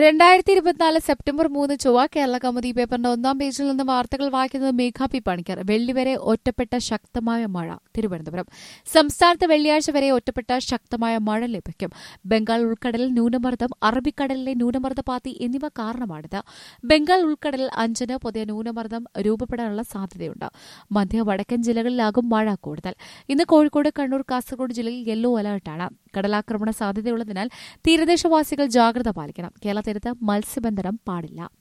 രണ്ടായിരത്തി ഇരുപത്തിനാല് സെപ്റ്റംബർ മൂന്ന് ചൊവ്വ കേരള കൗമുദി പേപ്പറിന്റെ ഒന്നാം പേജിൽ നിന്ന് വാർത്തകൾ വായിക്കുന്നത് മേഘ പി പണിക്കർ വെള്ളി വരെ ഒറ്റപ്പെട്ട ശക്തമായ മഴ തിരുവനന്തപുരം സംസ്ഥാനത്ത് വെള്ളിയാഴ്ച വരെ ഒറ്റപ്പെട്ട ശക്തമായ മഴ ലഭിക്കും ബംഗാൾ ഉൾക്കടലിൽ ന്യൂനമർദ്ദം അറബിക്കടലിലെ ന്യൂനമർദ്ദപാത്തി എന്നിവ കാരണമാണിത് ബംഗാൾ ഉൾക്കടലിൽ അഞ്ചിന് പുതിയ ന്യൂനമർദ്ദം രൂപപ്പെടാനുള്ള സാധ്യതയുണ്ട് മധ്യ വടക്കൻ ജില്ലകളിലാകും മഴ കൂടുതൽ ഇന്ന് കോഴിക്കോട് കണ്ണൂർ കാസർഗോഡ് ജില്ലയിൽ യെല്ലോ അലർട്ടാണ് കടലാക്രമണ സാധ്യതയുള്ളതിനാൽ തീരദേശവാസികൾ ജാഗ്രത പാലിക്കണം കേരള തീരത്ത് മത്സ്യബന്ധനം പാടില്ല